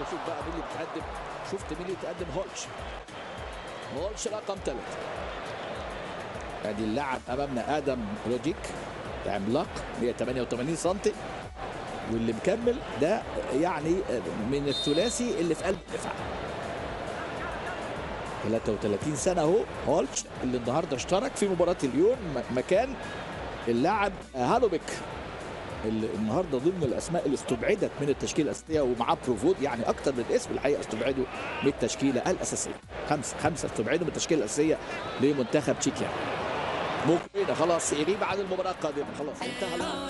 شوف بقى مين اللي بيتقدم شفت مين اللي بيتقدم هولش هولش رقم ثلاثة ادي اللاعب امامنا ادم روديك عملاق 188 سم واللي مكمل ده يعني من الثلاثي اللي في قلب الدفاع 33 سنه اهو هولش اللي النهارده اشترك في مباراه اليوم م- مكان اللاعب هالوبيك اللي النهارده ضمن الاسماء اللي استبعدت من التشكيله الاساسيه ومعاه بروفود يعني اكتر من اسم الحقيقه استبعدوا من التشكيله الاساسيه خمسه خمسه استبعدوا من التشكيله الاساسيه لمنتخب تشيكيا ممكن خلاص يغيب عن المباراه القادمه خلاص انتهى الامر